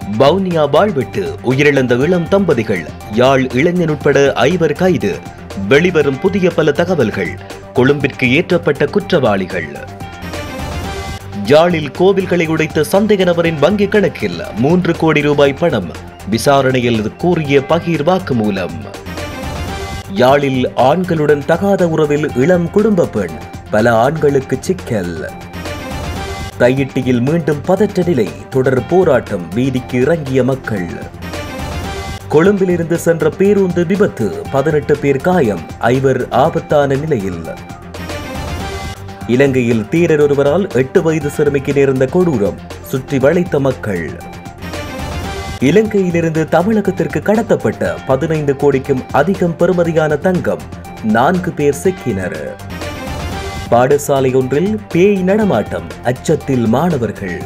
வவுனியா வாழ்விட்டு உயிரிழந்த இளம் தம்பதிகள் யாழ் இளைஞன் உட்பட ஐவர் கைது வெளிவரும் புதிய பல தகவல்கள் கொழும்பிற்கு ஏற்றப்பட்ட குற்றவாளிகள் யாழில் கோவில்களை உடைத்த சந்தேக நபரின் வங்கிக் கணக்கில் மூன்று கோடி ரூபாய் பணம் விசாரணையில் கூறிய பகீர் வாக்குமூலம் யாழில் ஆண்களுடன் தகாத உறவில் இளம் குடும்ப பெண் பல ஆண்களுக்கு சிக்கல் தையிட்டியில் மீண்டும் பதற்ற நிலை தொடர் போராட்டம் வீதிக்கு இறங்கிய மக்கள் கொழும்பிலிருந்து சென்ற பேருந்து விபத்து பதினெட்டு பேர் காயம் ஐவர் ஆபத்தான நிலையில் இலங்கையில் தீரர் ஒருவரால் எட்டு வயது சிறுமிக்கு நேர்ந்த கொடூரம் சுற்றி வளைத்த மக்கள் இலங்கையிலிருந்து தமிழகத்திற்கு கடத்தப்பட்ட பதினைந்து கோடிக்கும் அதிகம் பெறுமதியான தங்கம் நான்கு பேர் சிக்கினர் பாடசாலை ஒன்றில் பேய் நடமாட்டம் அச்சத்தில் மாணவர்கள்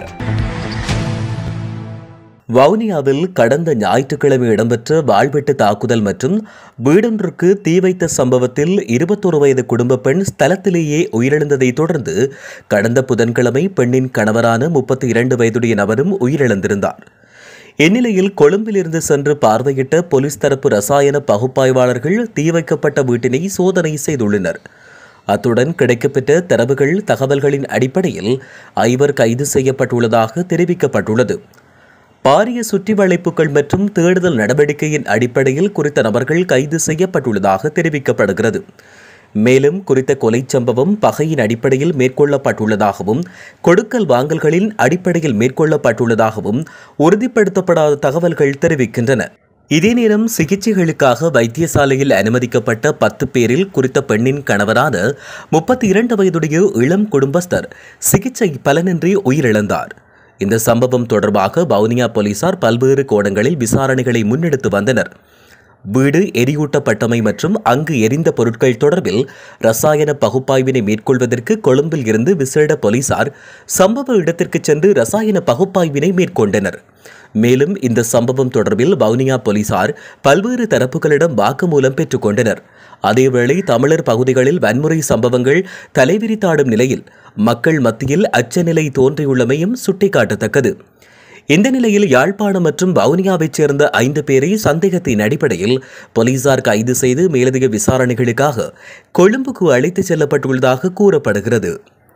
வவுனியாவில் கடந்த ஞாயிற்றுக்கிழமை இடம்பெற்ற வாழ்வெட்டு தாக்குதல் மற்றும் வீடொன்றுக்கு தீ வைத்த சம்பவத்தில் இருபத்தொரு வயது குடும்ப பெண் ஸ்தலத்திலேயே உயிரிழந்ததை தொடர்ந்து கடந்த புதன்கிழமை பெண்ணின் கணவரான முப்பத்தி இரண்டு வயதுடைய நபரும் உயிரிழந்திருந்தார் இந்நிலையில் கொழும்பிலிருந்து சென்று பார்வையிட்ட போலீஸ் தரப்பு ரசாயன பகுப்பாய்வாளர்கள் தீ வைக்கப்பட்ட வீட்டினை சோதனை செய்துள்ளனர் அத்துடன் கிடைக்கப்பெற்ற தரவுகள் தகவல்களின் அடிப்படையில் ஐவர் கைது செய்யப்பட்டுள்ளதாக தெரிவிக்கப்பட்டுள்ளது பாரிய சுற்றி வளைப்புகள் மற்றும் தேடுதல் நடவடிக்கையின் அடிப்படையில் குறித்த நபர்கள் கைது செய்யப்பட்டுள்ளதாக தெரிவிக்கப்படுகிறது மேலும் குறித்த கொலை சம்பவம் பகையின் அடிப்படையில் மேற்கொள்ளப்பட்டுள்ளதாகவும் கொடுக்கல் வாங்கல்களின் அடிப்படையில் மேற்கொள்ளப்பட்டுள்ளதாகவும் உறுதிப்படுத்தப்படாத தகவல்கள் தெரிவிக்கின்றன இதே நேரம் சிகிச்சைகளுக்காக வைத்தியசாலையில் அனுமதிக்கப்பட்ட பத்து பேரில் குறித்த பெண்ணின் கணவரான முப்பத்தி இரண்டு வயதுடைய இளம் குடும்பஸ்தர் சிகிச்சை பலனின்றி உயிரிழந்தார் இந்த சம்பவம் தொடர்பாக வவுனியா போலீசார் பல்வேறு கோணங்களில் விசாரணைகளை முன்னெடுத்து வந்தனர் வீடு எரியூட்டப்பட்டமை மற்றும் அங்கு எரிந்த பொருட்கள் தொடர்பில் ரசாயன பகுப்பாய்வினை மேற்கொள்வதற்கு கொழும்பில் இருந்து விசேட போலீசார் சம்பவ இடத்திற்கு சென்று ரசாயன பகுப்பாய்வினை மேற்கொண்டனர் மேலும் இந்த சம்பவம் தொடர்பில் வவுனியா போலீசார் பல்வேறு தரப்புகளிடம் வாக்குமூலம் பெற்றுக்கொண்டனர் அதேவேளை தமிழர் பகுதிகளில் வன்முறை சம்பவங்கள் தலைவிரித்தாடும் நிலையில் மக்கள் மத்தியில் அச்சநிலை தோன்றியுள்ளமையும் சுட்டிக்காட்டத்தக்கது இந்த நிலையில் யாழ்ப்பாணம் மற்றும் வவுனியாவைச் சேர்ந்த ஐந்து பேரை சந்தேகத்தின் அடிப்படையில் போலீசார் கைது செய்து மேலதிக விசாரணைகளுக்காக கொழும்புக்கு அழைத்துச் செல்லப்பட்டுள்ளதாக கூறப்படுகிறது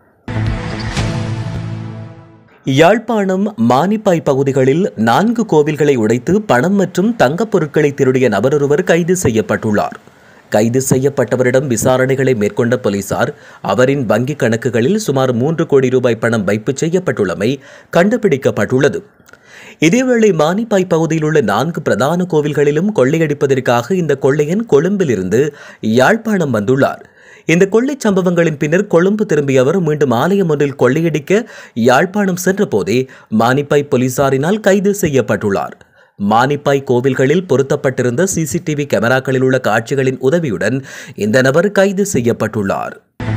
யாழ்ப்பாணம் மானிப்பாய் பகுதிகளில் நான்கு கோவில்களை உடைத்து பணம் மற்றும் தங்கப் பொருட்களை திருடிய நபரொருவர் கைது செய்யப்பட்டுள்ளார் கைது செய்யப்பட்டவரிடம் விசாரணைகளை மேற்கொண்ட போலீசார் அவரின் வங்கிக் கணக்குகளில் சுமார் மூன்று கோடி ரூபாய் பணம் வைப்பு செய்யப்பட்டுள்ளமை கண்டுபிடிக்கப்பட்டுள்ளது இதேவேளை மானிப்பாய் பகுதியில் உள்ள நான்கு பிரதான கோவில்களிலும் கொள்ளையடிப்பதற்காக இந்த கொள்ளையன் கொழும்பிலிருந்து யாழ்ப்பாணம் வந்துள்ளார் இந்த கொள்ளைச் சம்பவங்களின் பின்னர் கொழும்பு திரும்பிய அவர் மீண்டும் ஆலயம் ஒன்றில் கொள்ளையடிக்க யாழ்ப்பாணம் சென்றபோதே மானிப்பாய் போலீசாரினால் கைது செய்யப்பட்டுள்ளார் மானிப்பாய் கோவில்களில் பொருத்தப்பட்டிருந்த சிசிடிவி கேமராக்களில் உள்ள காட்சிகளின் உதவியுடன் இந்த நபர் கைது செய்யப்பட்டுள்ளார்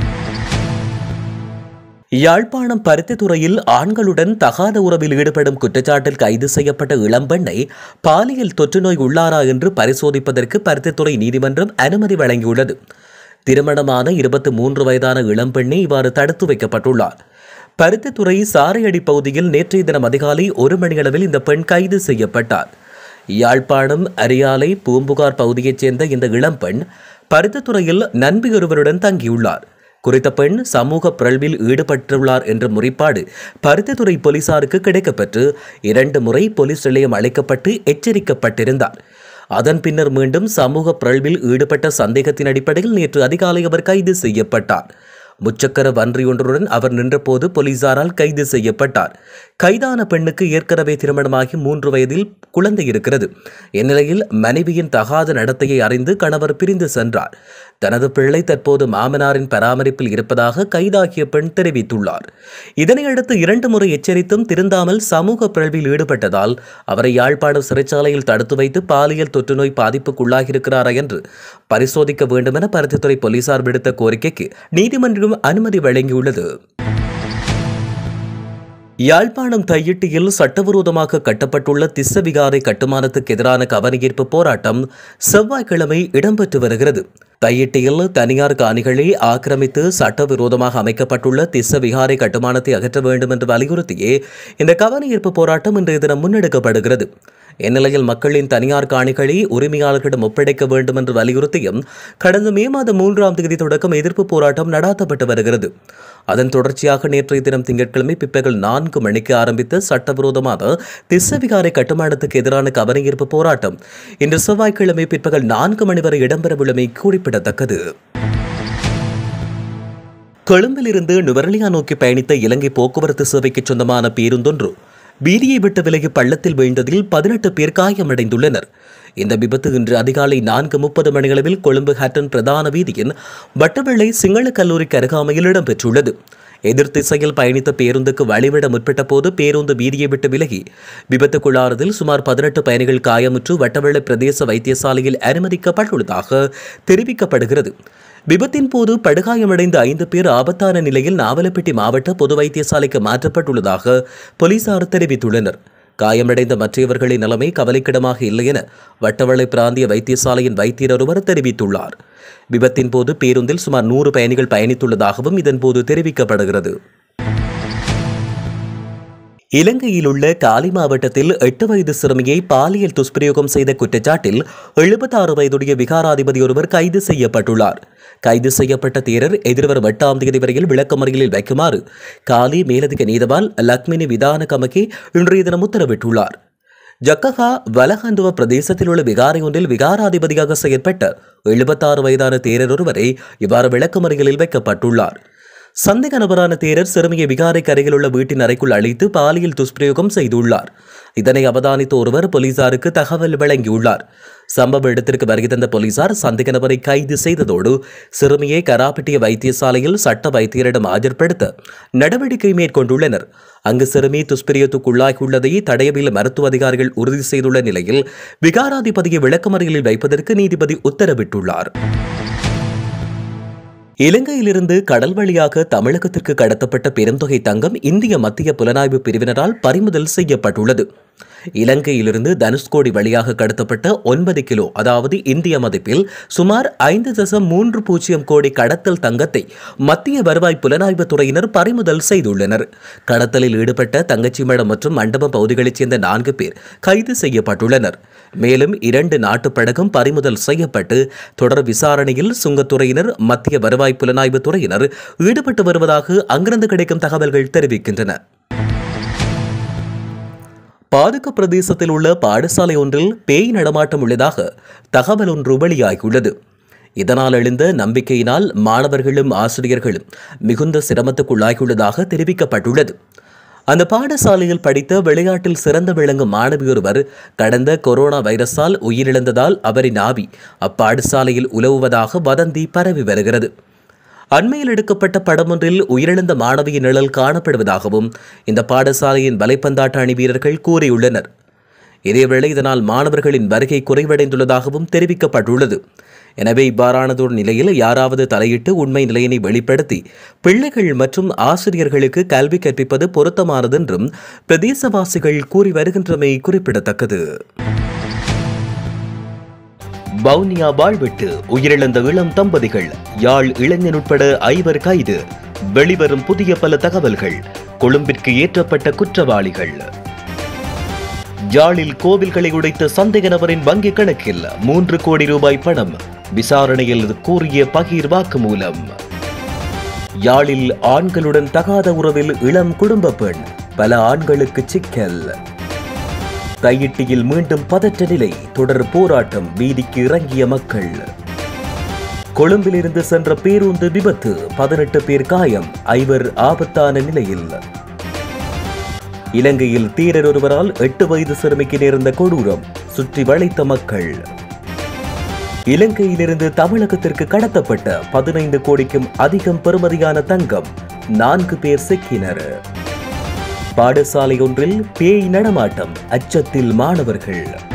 யாழ்ப்பாணம் பருத்தித்துறையில் ஆண்களுடன் தகாத உறவில் ஈடுபடும் குற்றச்சாட்டில் கைது செய்யப்பட்ட இளம்பெண்ணை பாலியல் தொற்றுநோய் உள்ளாரா என்று பரிசோதிப்பதற்கு பருத்தித்துறை நீதிமன்றம் அனுமதி வழங்கியுள்ளது திருமணமான இருபத்தி மூன்று வயதான இளம்பெண்ணை இவ்வாறு தடுத்து வைக்கப்பட்டுள்ளார் பருத்தித்துறை சாரையடி பகுதியில் நேற்றைய தினம் அதிகாலை ஒரு மணியளவில் இந்த பெண் கைது செய்யப்பட்டார் யாழ்ப்பாணம் அரியாலை பூம்புகார் பகுதியைச் சேர்ந்த இந்த இளம்பெண் பருத்தித்துறையில் நண்பியொருவருடன் தங்கியுள்ளார் குறித்த பெண் சமூக பிறழ்வில் ஈடுபட்டுள்ளார் என்ற முறைப்பாடு பருத்தித்துறை போலீசாருக்கு கிடைக்கப்பெற்று இரண்டு முறை போலீஸ் நிலையம் அழைக்கப்பட்டு எச்சரிக்கப்பட்டிருந்தார் அதன் பின்னர் மீண்டும் சமூக பிறழ்வில் ஈடுபட்ட சந்தேகத்தின் அடிப்படையில் நேற்று அதிகாலை அவர் கைது செய்யப்பட்டார் முச்சக்கர வன்றி ஒன்றுடன் அவர் நின்றபோது போலீசாரால் கைது செய்யப்பட்டார் கைதான பெண்ணுக்கு ஏற்கனவே திருமணமாகி மூன்று வயதில் குழந்தை இருக்கிறது இந்நிலையில் மனைவியின் தகாத நடத்தையை அறிந்து கணவர் பிரிந்து சென்றார் தனது பிள்ளை தற்போது மாமனாரின் பராமரிப்பில் இருப்பதாக கைதாகிய பெண் தெரிவித்துள்ளார் இதனையடுத்து இரண்டு முறை எச்சரித்தும் திருந்தாமல் சமூக பிறழ்வில் ஈடுபட்டதால் அவரை யாழ்ப்பாணம் சிறைச்சாலையில் தடுத்து வைத்து பாலியல் தொற்றுநோய் பாதிப்புக்குள்ளாகியிருக்கிறாரா என்று பரிசோதிக்க வேண்டுமென பருத்தித்துறை போலீசார் விடுத்த கோரிக்கைக்கு நீதிமன்றம் அனுமதி வழங்கியுள்ளது யாழ்ப்பாணம் தையிட்டியில் சட்டவிரோதமாக கட்டப்பட்டுள்ள திஸ்ஸவிகாரை கட்டுமானத்துக்கு எதிரான கவனஈர்ப்பு போராட்டம் செவ்வாய்க்கிழமை இடம்பெற்று வருகிறது தையிட்டியில் தனியார் காணிகளை ஆக்கிரமித்து சட்டவிரோதமாக அமைக்கப்பட்டுள்ள திஸ்ஸவிகாரை கட்டுமானத்தை அகற்ற வேண்டும் என்று வலியுறுத்தியே இந்த கவனஈர்ப்பு போராட்டம் இன்றைய தினம் முன்னெடுக்கப்படுகிறது இந்நிலையில் மக்களின் தனியார் காணிகளை உரிமையாளர்களிடம் ஒப்படைக்க வேண்டும் என்று வலியுறுத்தியும் கடந்த மே மாதம் மூன்றாம் தேதி தொடக்கம் எதிர்ப்பு போராட்டம் நடாத்தப்பட்டு வருகிறது அதன் தொடர்ச்சியாக நேற்றைய தினம் திங்கட்கிழமை பிற்பகல் நான்கு மணிக்கு ஆரம்பித்த சட்டவிரோதமான திஸ்ஸவிகாரை கட்டுமானத்துக்கு எதிரான கவனஈர்ப்பு போராட்டம் இன்று செவ்வாய்க்கிழமை பிற்பகல் நான்கு மணி வரை இடம்பெறவுள்ளமை குறிப்பிடத்தக்கது கொழும்பிலிருந்து நுவரலியா நோக்கி பயணித்த இலங்கை போக்குவரத்து சேவைக்கு சொந்தமான பேருந்தொன்று வீதியை விட்டு விலகி பள்ளத்தில் வீழ்ந்ததில் பதினெட்டு பேர் காயமடைந்துள்ளனர் இந்த விபத்து இன்று அதிகாலை நான்கு முப்பது மணியளவில் கொழும்பு ஹட்டன் பிரதான வீதியின் வட்டவெள்ளை சிங்கள கல்லூரிக்கு அருகாமையில் இடம்பெற்றுள்ளது எதிர் திசையில் பயணித்த பேருந்துக்கு வழிவிட முற்பட்ட போது பேருந்து வீதியை விட்டு விலகி விபத்துக்குள்ளானதில் சுமார் பதினெட்டு பயணிகள் காயமுற்று வட்டவெள்ளை பிரதேச வைத்தியசாலையில் அனுமதிக்கப்பட்டுள்ளதாக தெரிவிக்கப்படுகிறது விபத்தின் போது படுகாயமடைந்த ஐந்து பேர் ஆபத்தான நிலையில் நாவலப்பிட்டி மாவட்ட பொது வைத்தியசாலைக்கு மாற்றப்பட்டுள்ளதாக போலீசார் தெரிவித்துள்ளனர் காயமடைந்த மற்றவர்களின் நிலைமை கவலைக்கிடமாக இல்லை என வட்டவளை பிராந்திய வைத்தியசாலையின் வைத்தியர் ஒருவர் தெரிவித்துள்ளார் விபத்தின் போது பேருந்தில் சுமார் நூறு பயணிகள் பயணித்துள்ளதாகவும் இதன்போது தெரிவிக்கப்படுகிறது இலங்கையில் உள்ள காலி மாவட்டத்தில் எட்டு வயது சிறுமியை பாலியல் துஷ்பிரயோகம் செய்த குற்றச்சாட்டில் எழுபத்தாறு வயதுடைய விகாராதிபதி ஒருவர் கைது செய்யப்பட்டுள்ளார் கைது செய்யப்பட்ட தேரர் எதிர்வரும் எட்டாம் தேதி வரையில் விளக்கமறியலில் வைக்குமாறு காலி மேலதிக நீதவான் லக்மினி விதான கமகி இன்றைய தினம் உத்தரவிட்டுள்ளார் ஜக்கஹா வலஹந்துவ பிரதேசத்தில் உள்ள விகாரை ஒன்றில் விகாராதிபதியாக செயற்பட்ட எழுபத்தாறு வயதான தேரர் ஒருவரை இவ்வாறு விளக்கமறியலில் வைக்கப்பட்டுள்ளார் சந்தேக நபரான தேரர் சிறுமியை விகாரைக்கு அருகில் உள்ள வீட்டின் அறைக்குள் அழைத்து பாலியல் துஷ்பிரயோகம் செய்துள்ளார் இதனை அவதானித்த ஒருவர் போலீசாருக்கு தகவல் வழங்கியுள்ளார் சம்பவ இடத்திற்கு வருகை தந்த போலீசார் சந்தேக நபரை கைது செய்ததோடு சிறுமியை கராப்பட்டிய வைத்தியசாலையில் சட்ட வைத்தியரிடம் ஆஜர்படுத்த நடவடிக்கை மேற்கொண்டுள்ளனர் அங்கு சிறுமி துஷ்பிரியத்துக்குள்ளாகியுள்ளதை தடயவியல் மருத்துவ அதிகாரிகள் உறுதி செய்துள்ள நிலையில் விகாராதிபதியை விளக்கமறியலில் வைப்பதற்கு நீதிபதி உத்தரவிட்டுள்ளார் இலங்கையிலிருந்து கடல் வழியாக தமிழகத்திற்கு கடத்தப்பட்ட பெருந்தொகை தங்கம் இந்திய மத்திய புலனாய்வு பிரிவினரால் பறிமுதல் செய்யப்பட்டுள்ளது இலங்கையிலிருந்து தனுஷ்கோடி வழியாக கடத்தப்பட்ட ஒன்பது கிலோ அதாவது இந்திய மதிப்பில் சுமார் ஐந்து தசம் மூன்று பூஜ்ஜியம் கோடி கடத்தல் தங்கத்தை மத்திய வருவாய் புலனாய்வு துறையினர் பறிமுதல் செய்துள்ளனர் கடத்தலில் ஈடுபட்ட தங்கச்சிமடம் மற்றும் மண்டபம் பகுதிகளைச் சேர்ந்த நான்கு பேர் கைது செய்யப்பட்டுள்ளனர் மேலும் இரண்டு நாட்டுப் படகும் பறிமுதல் செய்யப்பட்டு தொடர் விசாரணையில் சுங்கத்துறையினர் மத்திய வருவாய் புலனாய்வு துறையினர் ஈடுபட்டு வருவதாக அங்கிருந்து கிடைக்கும் தகவல்கள் தெரிவிக்கின்றன பாதுக பிரதேசத்தில் உள்ள பாடசாலை ஒன்றில் பேய் நடமாட்டம் உள்ளதாக தகவல் ஒன்று வெளியாகியுள்ளது இதனால் எழுந்த நம்பிக்கையினால் மாணவர்களும் ஆசிரியர்களும் மிகுந்த சிரமத்துக்குள்ளாகியுள்ளதாக தெரிவிக்கப்பட்டுள்ளது அந்த பாடசாலையில் படித்த விளையாட்டில் சிறந்து விளங்கும் மாணவியொருவர் கடந்த கொரோனா வைரஸால் உயிரிழந்ததால் அவரின் ஆவி அப்பாடசாலையில் உலவுவதாக வதந்தி பரவி வருகிறது அண்மையில் எடுக்கப்பட்ட படம் ஒன்றில் உயிரிழந்த மாணவியின் நிழல் காணப்படுவதாகவும் இந்த பாடசாலையின் வலைப்பந்தாட்ட அணி வீரர்கள் கூறியுள்ளனர் இதேவேளை இதனால் மாணவர்களின் வருகை குறைவடைந்துள்ளதாகவும் தெரிவிக்கப்பட்டுள்ளது எனவே இவ்வாறானதொரு நிலையில் யாராவது தலையிட்டு உண்மை நிலையினை வெளிப்படுத்தி பிள்ளைகள் மற்றும் ஆசிரியர்களுக்கு கல்வி கற்பிப்பது பொருத்தமானது என்றும் பிரதேசவாசிகள் கூறி வருகின்றமை குறிப்பிடத்தக்கது வவுனியா வாழ்விட்டு உயிரிழந்த இளம் தம்பதிகள் யாழ் இளைஞன் உட்பட ஐவர் கைது வெளிவரும் புதிய பல தகவல்கள் கொழும்பிற்கு ஏற்றப்பட்ட குற்றவாளிகள் யாழில் கோவில்களை உடைத்த சந்தேக நபரின் வங்கிக் கணக்கில் மூன்று கோடி ரூபாய் பணம் விசாரணையில் கூறிய பகீர் வாக்குமூலம் யாழில் ஆண்களுடன் தகாத உறவில் இளம் குடும்ப பெண் பல ஆண்களுக்கு சிக்கல் கையிட்டியில் மீண்டும் பதற்ற நிலை தொடர் போராட்டம் வீதிக்கு இறங்கிய மக்கள் கொழும்பிலிருந்து சென்ற பேருந்து விபத்து பதினெட்டு பேர் காயம் ஐவர் ஆபத்தான நிலையில் இலங்கையில் தீரர் ஒருவரால் எட்டு வயது சிறுமிக்கு நேர்ந்த கொடூரம் சுற்றி வளைத்த மக்கள் இலங்கையிலிருந்து தமிழகத்திற்கு கடத்தப்பட்ட பதினைந்து கோடிக்கும் அதிகம் பெறுமதியான தங்கம் நான்கு பேர் சிக்கினர் பாடசாலை ஒன்றில் பேய் நடமாட்டம் அச்சத்தில் மாணவர்கள்